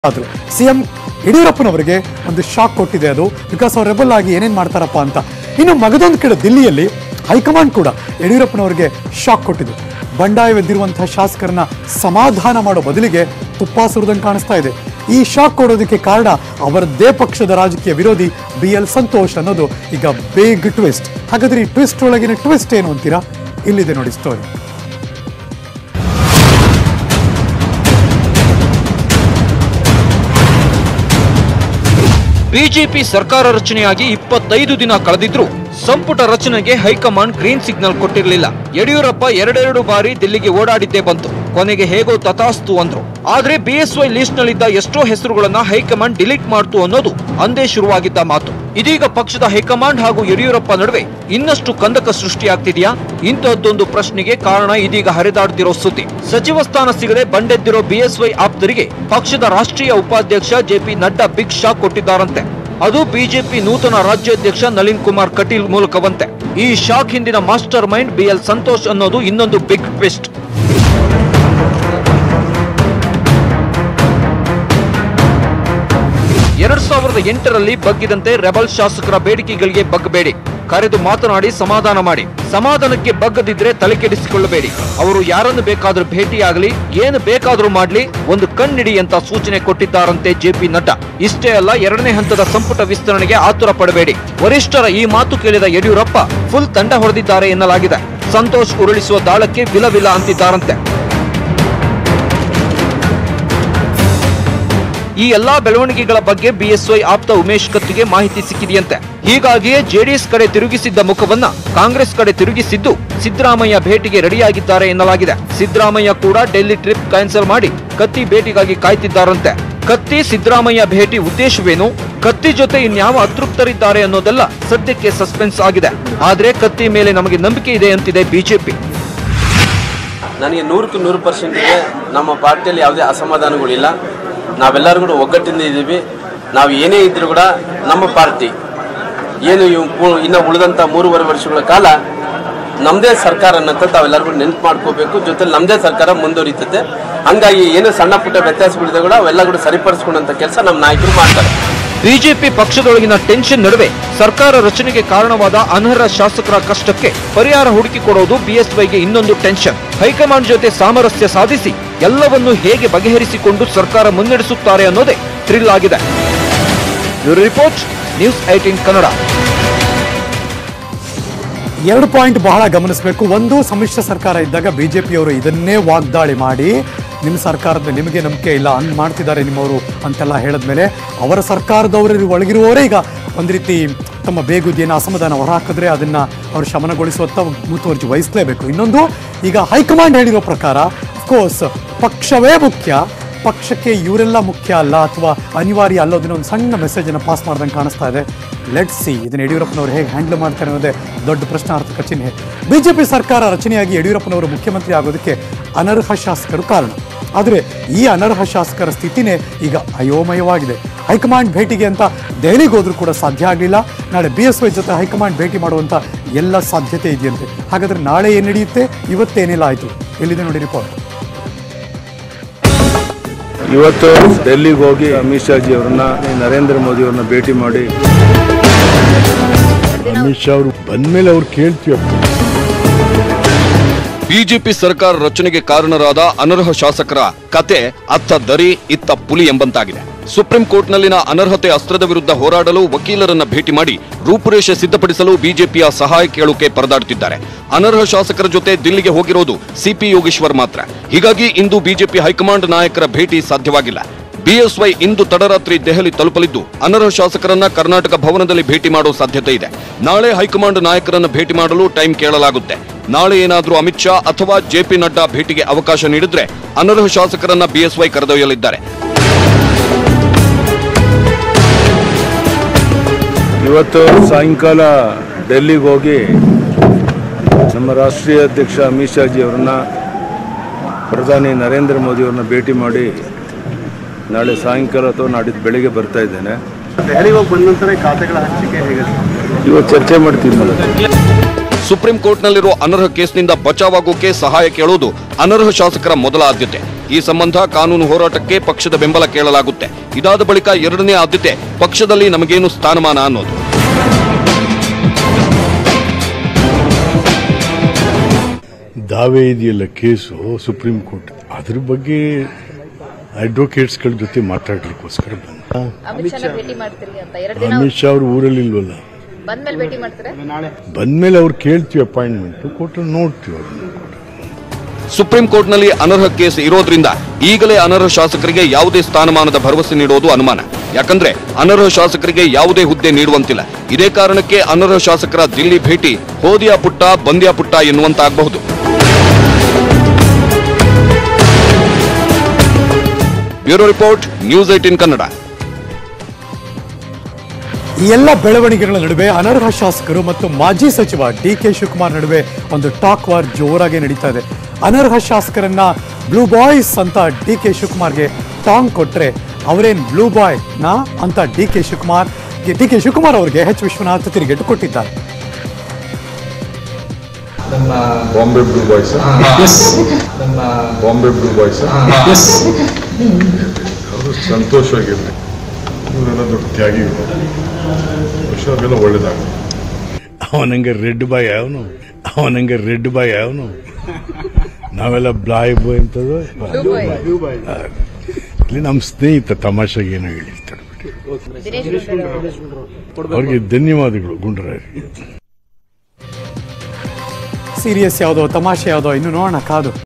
ಆದ್ರು ಸಿಎಂ ಯಡಿಯೂರಪ್ಪನವರಿಗೆ ಒಂದು ಶಾಕ್ ಕೊಟ್ಟಿದೆ ಅದು ಬಿಕಾಸ್ ಅವ್ರು ರೆಬಲ್ ಆಗಿ ಏನೇನ್ ಮಾಡ್ತಾರಪ್ಪ ಅಂತ ಇನ್ನು ಮಗದೊಂದು ಕಡೆ ದಿಲ್ಲಿಯಲ್ಲಿ ಹೈಕಮಾಂಡ್ ಕೂಡ ಯಡಿಯೂರಪ್ಪನವರಿಗೆ ಶಾಕ್ ಕೊಟ್ಟಿದೆ ಬಂಡಾಯವೆದ್ದಿರುವಂತಹ ಶಾಸಕರನ್ನ ಸಮಾಧಾನ ಮಾಡೋ ಬದಲಿಗೆ ತುಪ್ಪ ಸುರಿದಂಗೆ ಕಾಣಿಸ್ತಾ ಇದೆ ಈ ಶಾಕ್ ಕೊಡೋದಕ್ಕೆ ಕಾರಣ ಅವರದ್ದೇ ಪಕ್ಷದ ರಾಜಕೀಯ ವಿರೋಧಿ ಬಿ ಎಲ್ ಸಂತೋಷ್ ಅನ್ನೋದು ಈಗ ಬೇಗ್ ಟ್ವಿಸ್ಟ್ ಹಾಗಾದ್ರೆ ಈ ಟ್ವಿಸ್ಟ್ ಒಳಗಿನ ಟ್ವಿಸ್ಟ್ ಏನು ಅಂತೀರಾ ಇಲ್ಲಿದೆ ನೋಡಿ ಸ್ಟೋರಿ ಬಿಜೆಪಿ ಸರ್ಕಾರ ರಚನೆಯಾಗಿ ಇಪ್ಪತ್ತೈದು ದಿನ ಕಳೆದಿದ್ರು ಸಂಪುಟ ರಚನೆಗೆ ಹೈಕಮಾಂಡ್ ಗ್ರೀನ್ ಸಿಗ್ನಲ್ ಕೊಟ್ಟಿರಲಿಲ್ಲ ಯಡಿಯೂರಪ್ಪ ಎರಡೆರಡು ಬಾರಿ ದಿಲ್ಲಿಗೆ ಓಡಾಡಿದ್ದೇ ಬಂತು ಕೊನೆಗೆ ಹೇಗೋ ತಥಾಸ್ತು ಅಂದ್ರು ಆದ್ರೆ ಬಿಎಸ್ವೈ ಲಿಸ್ಟ್ ನಲ್ಲಿದ್ದ ಎಷ್ಟೋ ಹೆಸರುಗಳನ್ನ ಹೈಕಮಾಂಡ್ ಡಿಲೀಟ್ ಮಾಡ್ತು ಅನ್ನೋದು ಅಂದೇ ಶುರುವಾಗಿದ್ದ ಮಾತು ಇದೀಗ ಪಕ್ಷದ ಹೈಕಮಾಂಡ್ ಹಾಗೂ ಯಡಿಯೂರಪ್ಪ ನಡುವೆ ಇನ್ನಷ್ಟು ಕಂದಕ ಸೃಷ್ಟಿಯಾಗ್ತಿದೆಯಾ ಇಂತಹದ್ದೊಂದು ಪ್ರಶ್ನೆಗೆ ಕಾರಣ ಇದೀಗ ಹರಿದಾಡ್ತಿರೋ ಸುದ್ದಿ ಸಚಿವ ಸ್ಥಾನ ಸಿಗದೆ ಬಂಡೆದ್ದಿರೋ ಬಿಎಸ್ವೈ ಆಪ್ತರಿಗೆ ಪಕ್ಷದ ರಾಷ್ಟ್ರೀಯ ಉಪಾಧ್ಯಕ್ಷ ಜೆಪಿ ನಡ್ಡಾ ಬಿಗ್ ಶಾಕ್ ಕೊಟ್ಟಿದ್ದಾರಂತೆ ಅದು ಬಿಜೆಪಿ ನೂತನ ರಾಜ್ಯಾಧ್ಯಕ್ಷ ನಳಿನ್ ಕುಮಾರ್ ಕಟೀಲ್ ಮೂಲಕವಂತೆ ಈ ಶಾಕ್ ಹಿಂದಿನ ಮಾಸ್ಟರ್ ಮೈಂಡ್ ಬಿಎಲ್ ಸಂತೋಷ್ ಅನ್ನೋದು ಇನ್ನೊಂದು ಬಿಗ್ ಟ್ವಿಸ್ಟ್ ಎರಡ್ ಸಾವಿರದ ಎಂಟರಲ್ಲಿ ಬಗ್ಗಿದಂತೆ ರೆಬಲ್ ಶಾಸಕರ ಬೇಡಿಕೆಗಳಿಗೆ ಬಗ್ಗಬೇಡಿ ಕರೆದು ಮಾತನಾಡಿ ಸಮಾಧಾನ ಮಾಡಿ ಸಮಾಧಾನಕ್ಕೆ ಬಗ್ಗದಿದ್ರೆ ತಲೆ ಕೆಡಿಸಿಕೊಳ್ಳಬೇಡಿ ಅವರು ಯಾರನ್ನು ಬೇಕಾದ್ರೂ ಭೇಟಿಯಾಗಲಿ ಏನು ಬೇಕಾದ್ರೂ ಮಾಡ್ಲಿ ಒಂದು ಕಣ್ಣಿಡಿ ಅಂತ ಸೂಚನೆ ಕೊಟ್ಟಿದ್ದಾರಂತೆ ಜೆಪಿ ನಡ್ಡಾ ಇಷ್ಟೇ ಅಲ್ಲ ಎರಡನೇ ಹಂತದ ಸಂಪುಟ ವಿಸ್ತರಣೆಗೆ ಆತುರ ಪಡಬೇಡಿ ವರಿಷ್ಠರ ಈ ಮಾತು ಕೇಳಿದ ಯಡಿಯೂರಪ್ಪ ಫುಲ್ ತಂಡ ಹೊಡೆದಿದ್ದಾರೆ ಎನ್ನಲಾಗಿದೆ ಸಂತೋಷ್ ಉರುಳಿಸುವ ದಾಳಕ್ಕೆ ವಿಲ ವಿಲ ಅಂತಿದ್ದಾರಂತೆ ಈ ಎಲ್ಲಾ ಬೆಳವಣಿಗೆಗಳ ಬಗ್ಗೆ ಬಿಎಸ್ವೈ ಆಪ್ತ ಉಮೇಶ್ ಕತ್ತಿಗೆ ಮಾಹಿತಿ ಸಿಕ್ಕಿದೆಯಂತೆ ಹೀಗಾಗಿಯೇ ಜೆಡಿಎಸ್ ಕಡೆ ತಿರುಗಿಸಿದ್ದ ಮುಖವನ್ನ ಕಾಂಗ್ರೆಸ್ ಕಡೆ ತಿರುಗಿಸಿದ್ದು ಸಿದ್ದರಾಮಯ್ಯ ಭೇಟಿಗೆ ರೆಡಿಯಾಗಿದ್ದಾರೆ ಎನ್ನಲಾಗಿದೆ ಸಿದ್ದರಾಮಯ್ಯ ಕೂಡ ಡೆಲ್ಲಿ ಟ್ರಿಪ್ ಕ್ಯಾನ್ಸಲ್ ಮಾಡಿ ಕತ್ತಿ ಭೇಟಿಗಾಗಿ ಕಾಯ್ತಿದ್ದಾರಂತೆ ಕತ್ತಿ ಸಿದ್ದರಾಮಯ್ಯ ಭೇಟಿ ಉದ್ದೇಶವೇನು ಕತ್ತಿ ಜೊತೆ ಇನ್ಯಾವ ಅತೃಪ್ತರಿದ್ದಾರೆ ಅನ್ನೋದೆಲ್ಲ ಸದ್ಯಕ್ಕೆ ಸಸ್ಪೆನ್ಸ್ ಆಗಿದೆ ಆದ್ರೆ ಕತ್ತಿ ಮೇಲೆ ನಮಗೆ ನಂಬಿಕೆ ಇದೆ ಅಂತಿದೆ ಬಿಜೆಪಿ ನನಗೆ ನೂರಕ್ಕೆ ನೂರು ಪರ್ಸೆಂಟಿಗೆ ನಮ್ಮ ಪಾರ್ಟಿಯಲ್ಲಿ ಯಾವುದೇ ಅಸಮಾಧಾನಗಳಿಲ್ಲ ನಾವೆಲ್ಲರೂ ಕೂಡ ಒಗ್ಗಟ್ಟಿಂದ ಇದ್ದೀವಿ ನಾವು ಏನೇ ಇದ್ರೂ ಕೂಡ ನಮ್ಮ ಪಾರ್ಟಿ ಏನು ಇವು ಪೂ- ಇನ್ನು ಉಳಿದಂಥ ಮೂರುವರೆ ವರ್ಷಗಳ ಕಾಲ ನಮ್ಮದೇ ಸರ್ಕಾರ ಅನ್ನಂತ ತಾವೆಲ್ಲರೂ ಕೂಡ ನೆನಪು ಮಾಡ್ಕೋಬೇಕು ಜೊತೆಲಿ ನಮ್ಮದೇ ಸರ್ಕಾರ ಮುಂದುವರಿತದೆ ಹಂಗಾಗಿ ಏನು ಸಣ್ಣ ಪುಟ್ಟ ವ್ಯತ್ಯಾಸಗಳಿದೆ ಕೂಡ ಅವೆಲ್ಲ ಕೂಡ ಸರಿಪಡಿಸ್ಕೊಂಡಂಥ ಕೆಲಸ ನಮ್ಮ ನಾಯಕರು ಮಾಡ್ತಾರೆ ಬಿಜೆಪಿ ಪಕ್ಷದೊಳಗಿನ ಟೆನ್ಷನ್ ನಡುವೆ ಸರ್ಕಾರ ರಚನೆಗೆ ಕಾರಣವಾದ ಅನರ್ಹ ಶಾಸಕರ ಕಷ್ಟಕ್ಕೆ ಪರಿಹಾರ ಹುಡುಕಿಕೊಡೋದು ಬಿಎಸ್ವೈಗೆ ಇನ್ನೊಂದು ಟೆನ್ಷನ್ ಹೈಕಮಾಂಡ್ ಜೊತೆ ಸಾಮರಸ್ಯ ಸಾಧಿಸಿ ಎಲ್ಲವನ್ನು ಹೇಗೆ ಬಗೆಹರಿಸಿಕೊಂಡು ಸರ್ಕಾರ ಮುನ್ನಡೆಸುತ್ತಾರೆ ಅನ್ನೋದೇ ಥ್ರಿಲ್ ಆಗಿದೆ bureau report news eighteen Kannada ಎರಡು ಪಾಯಿಂಟ್ ಬಹಳ ಗಮನಿಸಬೇಕು ಒಂದು ಸಮ್ಮಿಶ್ರ ಸರ್ಕಾರ ಇದ್ದಾಗ ಬಿಜೆಪಿಯವರು ಇದನ್ನೇ ವಾಗ್ದಾಳಿ ಮಾಡಿ ನಿಮ್ಮ ಸರ್ಕಾರದ ನಿಮಗೆ ನಂಬಿಕೆ ಇಲ್ಲ ಹಂಗೆ ಮಾಡ್ತಿದ್ದಾರೆ ನಿಮ್ಮವರು ಅಂತೆಲ್ಲ ಹೇಳಿದ್ಮೇಲೆ ಅವರ ಸರ್ಕಾರದವರು ಒಳಗಿರುವವರೇ ಈಗ ಒಂದು ರೀತಿ ತಮ್ಮ ಬೇಗುದಿಯನ್ನು ಅಸಮಾಧಾನ ಹೊರಹಾಕಿದ್ರೆ ಅದನ್ನ ಅವರು ಶಮನಗೊಳಿಸುವತ್ತ ಮುತುವರ್ಜಿ ವಹಿಸಲೇಬೇಕು ಇನ್ನೊಂದು ಈಗ ಹೈಕಮಾಂಡ್ ಹೇಳಿರೋ ಪ್ರಕಾರ ಅಫ್ಕೋರ್ಸ್ ಪಕ್ಷವೇ ಮುಖ್ಯ ಪಕ್ಷಕ್ಕೆ ಇವರೆಲ್ಲ ಮುಖ್ಯ ಅಲ್ಲ ಅಥವಾ ಅನಿವಾರ್ಯ ಅಲ್ಲೋದನ್ನ ಒಂದು ಸಣ್ಣ ಮೆಸೇಜನ್ನು ಪಾಸ್ ಮಾಡ್ದಂಗೆ ಕಾಣಿಸ್ತಾ ಇದೆ ಲೆಟ್ ಸಿ ಇದನ್ನು ಯಡಿಯೂರಪ್ಪನವರು ಹೇಗೆ ಹ್ಯಾಂಡಲ್ ಮಾಡ್ತಾರೆ ಅನ್ನೋದೇ ದೊಡ್ಡ ಪ್ರಶ್ನಾರ್ಥಕ ಚಿಹ್ನೆ ಬಿಜೆಪಿ ಸರ್ಕಾರ ರಚನೆಯಾಗಿ ಯಡಿಯೂರಪ್ಪನವರು ಮುಖ್ಯಮಂತ್ರಿ ಆಗೋದಕ್ಕೆ ಅನರ್ಹ ಶಾಸಕರು ಕಾರಣ ಆದರೆ ಈ ಅನರ್ಹ ಶಾಸಕರ ಸ್ಥಿತಿನೇ ಈಗ ಅಯೋಮಯವಾಗಿದೆ ಹೈಕಮಾಂಡ್ ಭೇಟಿಗೆ ಅಂತ ದೆಹಲಿಗೆ ಹೋದ್ರೂ ಕೂಡ ಸಾಧ್ಯ ಆಗಲಿಲ್ಲ ನಾಳೆ ಬಿ ಎಸ್ ವೈ ಜೊತೆ ಹೈಕಮಾಂಡ್ ಭೇಟಿ ಮಾಡುವಂಥ ಎಲ್ಲ ಸಾಧ್ಯತೆ ಇದೆಯಂತೆ ಹಾಗಾದ್ರೆ ನಾಳೆ ಏನು ನಡೆಯುತ್ತೆ ಇವತ್ತೇನಿಲ್ಲ ಆಯಿತು ಎಲ್ಲಿದೆ ನೋಡಿ ರಿಪೋರ್ಟ್ ಇವತ್ತು ಡೆಲ್ಲಿಗೆ ಹೋಗಿ ಅಮಿತ್ ಶಾಜಿ ಅವರನ್ನ ನರೇಂದ್ರ ಮೋದಿ ಅವ್ರನ್ನ ಭೇಟಿ ಮಾಡಿ ಅಮಿತ್ ಶಾ ಅವರು ಬಂದ್ಮೇಲೆ ಅವ್ರು ಕೇಳ್ತೀವಪ್ಪ ಬಿಜೆಪಿ ಸರ್ಕಾರ ರಚನೆಗೆ ಕಾರಣರಾದ ಅನರ್ಹ ಶಾಸಕರ ಕತೆ ಅತ್ತ ದರಿ ಇತ್ತ ಪುಲಿ ಎಂಬಂತಾಗಿದೆ ಸುಪ್ರೀಂ ಕೋರ್ಟ್ನಲ್ಲಿನ ಅನರ್ಹತೆ ಅಸ್ತ್ರದ ವಿರುದ್ಧ ಹೋರಾಡಲು ವಕೀಲರನ್ನ ಭೇಟಿ ಮಾಡಿ ರೂಪುರೇಷೆ ಸಿದ್ಧಪಡಿಸಲು ಬಿಜೆಪಿಯ ಸಹಾಯ ಕೇಳುಕೆ ಪರದಾಡುತ್ತಿದ್ದಾರೆ ಅನರ್ಹ ಶಾಸಕರ ಜೊತೆ ದಿಲ್ಲಿಗೆ ಹೋಗಿರೋದು ಸಿಪಿ ಯೋಗೇಶ್ವರ್ ಮಾತ್ರ ಹೀಗಾಗಿ ಇಂದು ಬಿಜೆಪಿ ಹೈಕಮಾಂಡ್ ನಾಯಕರ ಭೇಟಿ ಸಾಧ್ಯವಾಗಿಲ್ಲ ಬಿಎಸ್ವೈ ಇಂದು ತಡರಾತ್ರಿ ದೆಹಲಿ ತಲುಪಲಿದ್ದು ಅನರ್ಹ ಶಾಸಕರನ್ನ ಕರ್ನಾಟಕ ಭವನದಲ್ಲಿ ಭೇಟಿ ಮಾಡುವ ಸಾಧ್ಯತೆ ಇದೆ ನಾಳೆ ಹೈಕಮಾಂಡ್ ನಾಯಕರನ್ನ ಭೇಟಿ ಮಾಡಲು ಟೈಮ್ ಕೇಳಲಾಗುತ್ತೆ ನಾಳೆ ಏನಾದರೂ ಅಮಿತ್ ಶಾ ಅಥವಾ ಜೆಪಿ ನಡ್ಡಾ ಭೇಟಿಗೆ ಅವಕಾಶ ನೀಡಿದ್ರೆ ಅನರ್ಹ ಶಾಸಕರನ್ನ ಬಿಎಸ್ವೈ ಕರೆದೊಯ್ಯಲಿದ್ದಾರೆ ಇವತ್ತು ಸಾಯಂಕಾಲ ಡೆಲ್ಲಿಗೆ ಹೋಗಿ ನಮ್ಮ ರಾಷ್ಟ್ರೀಯ ಅಧ್ಯಕ್ಷ ಅಮಿತ್ ಶಾಜಿ ಅವರನ್ನ ಪ್ರಧಾನಿ ನರೇಂದ್ರ ಮೋದಿ ಅವ್ರನ್ನ ಭೇಟಿ ಮಾಡಿ ನಾಳೆ ಸಾಯಂಕಾಲ ಅಥವಾ ನಾಡಿದ್ದು ಬೆಳಿಗ್ಗೆ ಬರ್ತಾ ಇದ್ದೇನೆ ದೆಹಲಿಗೆ ಹೋಗಿ ಬಂದ ನಂತರ ಖಾತೆಗಳ ಹಂಚಿಕೆ ಹೇಗೆ ಇವತ್ತು ಚರ್ಚೆ ಮಾಡ್ತೀವಿ ಸುಪ್ರೀಂ ಕೋರ್ಟ್ನಲ್ಲಿರೋ ಅನರ್ಹ ಕೇಸ್ನಿಂದ ಬಚಾವಾಗೋಕೆ ಸಹಾಯ ಕೇಳೋದು ಅನರ್ಹ ಶಾಸಕರ ಮೊದಲ ಆದ್ಯತೆ ಈ ಸಂಬಂಧ ಕಾನೂನು ಹೋರಾಟಕ್ಕೆ ಪಕ್ಷದ ಬೆಂಬಲ ಕೇಳಲಾಗುತ್ತೆ ಇದಾದ ಬಳಿಕ ಎರಡನೇ ಆದ್ಯತೆ ಪಕ್ಷದಲ್ಲಿ ನಮಗೇನು ಸ್ಥಾನಮಾನ ಅನ್ನೋದು ದಾವೆ ಇದೆಯಲ್ಲ ಕೇಸು ಸುಪ್ರೀಂ ಕೋರ್ಟ್ ಅದ್ರ ಬಗ್ಗೆ ಅಡ್ವೊಕೇಟ್ಸ್ಗಳ ಜೊತೆ ಮಾತಾಡ್ಲಿಕ್ಕೋಸ್ಕರ ಬಂದ ಅಮಿತ್ ಶಾ ಭೇಟಿ ಮಾಡ್ತೀರಿ ಅಂತ ಎರಡು ದಿನ ಅಮಿತ್ ಶಾ ಅವ್ರು ಊರಲ್ಲಿ ಇಲ್ವಲ್ಲ ಬಂದ್ಮೇಲೆ ಭೇಟಿ ಮಾಡ್ತಾರೆ ಬಂದ್ಮೇಲೆ ಅವ್ರು ಕೇಳ್ತೀವಿ ಅಪಾಯಿಂಟ್ಮೆಂಟ್ ಕೊಟ್ಟರೆ ನೋಡ್ತೀವಿ ಅವ್ರನ್ನ ಸುಪ್ರೀಂ ಕೋರ್ಟ್ನಲ್ಲಿ ಅನರ್ಹ ಕೇಸ್ ಇರೋದ್ರಿಂದ ಈಗಲೇ ಅನರ್ಹ ಶಾಸಕರಿಗೆ ಯಾವುದೇ ಸ್ಥಾನಮಾನದ ಭರವಸೆ ನೀಡೋದು ಅನುಮಾನ ಯಾಕಂದ್ರೆ ಅನರ್ಹ ಶಾಸಕರಿಗೆ ಯಾವುದೇ ಹುದ್ದೆ ನೀಡುವಂತಿಲ್ಲ ಇದೇ ಕಾರಣಕ್ಕೆ ಅನರ್ಹ ಶಾಸಕರ ದಿಲ್ಲಿ ಭೇಟಿ ಹೋದಿಯಾ ಪುಟ್ಟ ಬಂದ್ಯಾ ಪುಟ್ಟ ಎನ್ನುವಂತಾಗಬಹುದು bureau report news eighteen Kannada ಈ ಎಲ್ಲ ಬೆಳವಣಿಗೆಗಳ ನಡುವೆ ಅನರ್ಹ ಶಾಸಕರು ಮತ್ತು ಮಾಜಿ ಸಚಿವ ಡಿ ಕೆ ಶಿವಕುಮಾರ್ ನಡುವೆ ಒಂದು ಟಾಕ್ ವಾರ್ ಜೋರಾಗಿ ನಡೀತಾ ಇದೆ ಅನರ್ಹ ಶಾಸಕರನ್ನ ಬ್ಲೂ ಬಾಯ್ಸ್ ಅಂತ ಡಿ ಕೆ ಶಿವಕುಮಾರ್ಗೆ ಟಾಂಗ್ ಕೊಟ್ರೆ ಅವರೇನ್ ಬ್ಲೂ ಬಾಯ್ ನಾ ಅಂತ D K Shivakumar D K Shivakumar ಅವರಿಗೆ ಎಚ್ ವಿಶ್ವನಾಥ್ ತಿರುಗೇಟು ಕೊಟ್ಟಿದ್ದಾರೆ Bombay blue boys Bombay blue boys ಅವರು ಸಂತೋಷವಾಗಿರಲಿ ಇವರೆಲ್ಲ ದೊಡ್ಡ ತ್ಯಾಗಿಗಳು ಬಹುಶಃ ಅವ್ರಿಗೆಲ್ಲ ಒಳ್ಳೇದಾಗಲಿ ಅವನಂಗೆ ರೆಡ್ ಬಾಯ್ ಅವನು ಅವನಂಗೆ ರೆಡ್ ಬಾಯ್ ಅವನು ನಾವೆಲ್ಲ ಬ್ಲಾಯ್ ಬಾಯ್ ಅಂತದ್ದು ಇಲ್ಲಿ ನಮ್ಮ ಸ್ನೇಹಿತ ತಮಾಷೆಗೆ ಏನೋ ಹೇಳಿರ್ತಾರೆ ದಿನೇಶ್ ಗುಂಡೂರಾವ್ ಅವ್ರಿಗೆ ಧನ್ಯವಾದಗಳು ಗುಂಡ್ರಾಯರಿಗೆ ಸೀರಿಯಸ್ ಯಾವುದೋ ತಮಾಷೆ ಯಾವುದೋ ಇನ್ನು ನೋಡೋಣ ಕಾದು